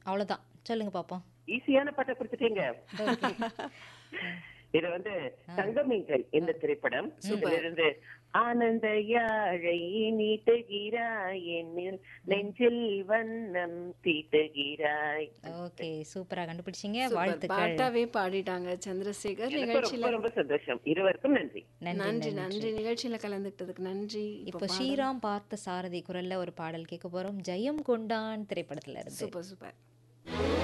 அவ்வளவுதான் சொல்லுங்க பாப்போம் ஈஸியான பாட்டை கொடுத்துட்டீங்க ஓகே இது வந்து தங்கமீன்கள் இந்த திரைப்படம் இதிலிருந்து ஆனந்த யாழை நீட்டுகிறாய் என்னில் நெஞ்சில் வண்ணம் தீட்டுகிறாய் ஓகே சூப்பரா கண்டுபிடிச்சீங்க சூப்பர். வாழ்த்துக்கள் பாட்டாவே பாடிட்டாங்க சந்திரசேகர் எனக்கு நிகழ்ச்சியில ரொம்ப ரொம்ப சந்தோஷம் இருவருக்கும் நன்றி நன்றி நன்றி நன்றி நிகழ்ச்சியில கலந்துக்கிட்டதுக்கு நன்றி இப்போ ஸ்ரீராம் பார்த்த சாரதி குரல்ல ஒரு பாடல் கேட்க போறோம் ஜெயம் கொண்டான் திரைப்படத்துல இருந்து சூப்பர் சூப்பர்